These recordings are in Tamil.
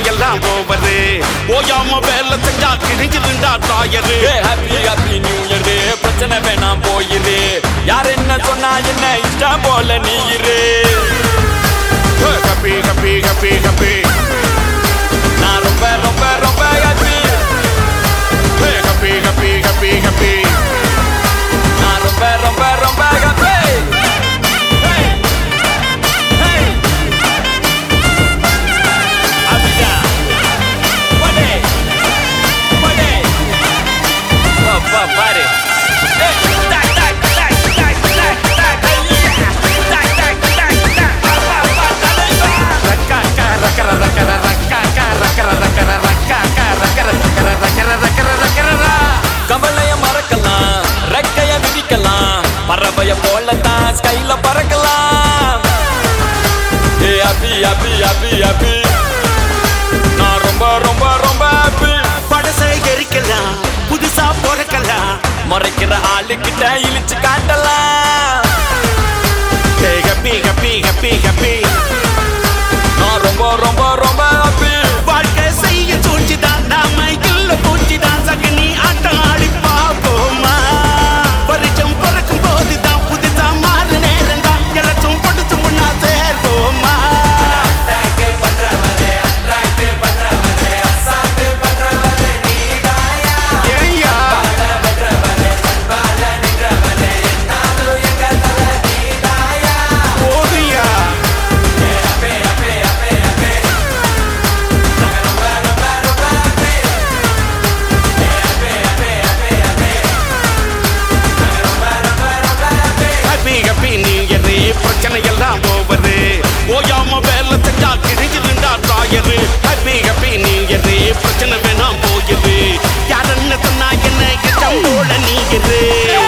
எல்லாம் ஓவரு ஓயாம வேலை செஞ்சா கிழிஞ்சிருந்தா தாயரு ஹாப்பி ஹாப்பி நியூ இயர் பிரச்சனை வேணாம் போயிரு யார் என்ன சொன்னா என்ன இஷ்டம் போல நீ இரு ஹப்பி ஹப்பி ஹப்பி ஹப்பி நான் ரொம்ப ரொம்ப ரொம்ப ஹாப்பி ஹப்பி ஹப்பி ஹப்பி ஹப்பி நான் ரொம்ப ரொம்ப ரொம்ப ஹாப்பி பாரு ரக்கா ரக்கர ரக்கர ரக்கா ரக்கர ரக்கர ரக்கா ரக்கர ரக்கர ரக்கர ரக்கர ரக்கர கவலைய மறக்கலாம் ரெக்கைய விதிக்கலாம் பறவைய போலத்தான் ஸ்கைல பறக்கலாம் ஏ அபி அபி அபி அபி நான் ரொம்ப ரொம்ப ரொம்ப ஹாப்பி படசை எரிக்கலாம் புதுசா பிறக்கலாம் மறைக்கிற ஆளுக்கிட்ட இழிச்சு காட்டலாம் ஹப்பி ஹப்பி ஹப்பி ஹப்பி நான் ரொம்ப ரொம்ப ரொம்ப ஹாப்பி வாழ்க்கை செய்ய சூழ்ச்சிதான் நாம இல்ல பூச்சிதான் சகனி ஆட்டம் ஆடி பாப்போமா பரிச்சம் பிறக்கும் போதுதான் புதுசா மாறு நேரம் தான் எல்லாச்சும் கொடுத்து முன்னா சேர்வோமா ஏய்யா. போதுயா. ஹாப்பி ஹாப்பி நியூ இயர் பிரச்சனை எல்லாம் ஓவரு ஓயாம வேலை செஞ்சா கிழிஞ்சிருந்தா தாயரு ஹாப்பி ஹாப்பி நியூ இயர் பிரச்சனை வேணாம் போயிரு யார் என்ன சொன்னா என்ன இஷ்டம் போல நீங்கிரு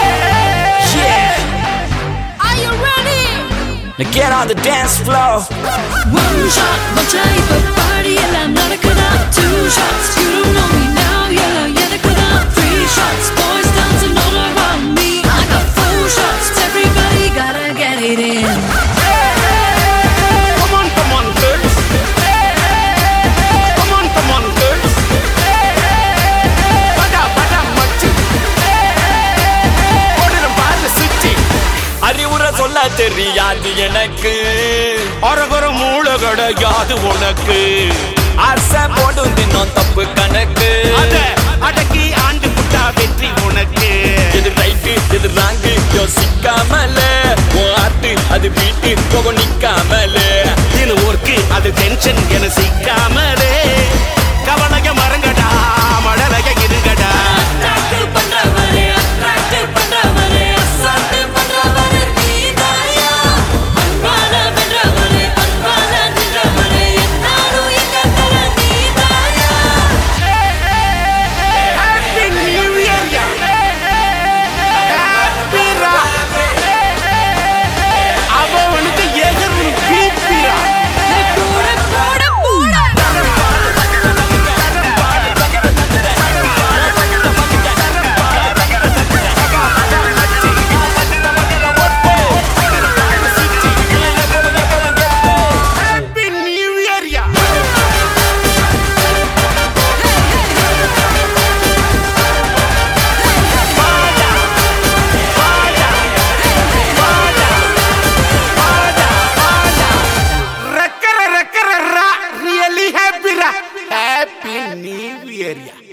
Are you ready? Now get on the dance floor One shot, one type of party எல்லாம் நடக்குதா Two shots, you don't know me now எல்லாம் எனக்குதா Three shots, boys dancing all around me I got four shots, everybody gotta get it in Come on, come on, girls. Come on, come on, girls. படா, படா, மச்சி. ஓடுறோம் பாரு சுச்சி. அறிவுரை சொல்ல தெரியாது எனக்கு அரகர மூளை கிடையாது உனக்கு ஆசை போடும் தினம் தப்பு கணக்கு அத அடக்கி ஆண்டு புட்டா வெற்றி உனக்கு எது ரைட்டு எது ராங்கு யோசிக்காமல உன் ஆட்டு அது வீட்டு போக நிக்காமலே இது ஒர்க்கு அது டென்ஷன் என சிக்காமலே கவலைய மறங்கடா மழலைய இருங்கடா Attractive பண்றவரே, attractive பண்றவரே, அசால்ட்டு பண்றவரே நீதாயா. அன்பால வென்றவரே, அன்பால நின்றவரே, என்னாலும் எங்க தல நீதாயா. Happy New Year, யா. Happy ரா. அவனுக்கு எதிர்வு பீப்பிரா. போட, போட, போட. Happy New Year, யா. ரக்கர ரக்கர ரா. Really happy ரா. Happy New Year, யா.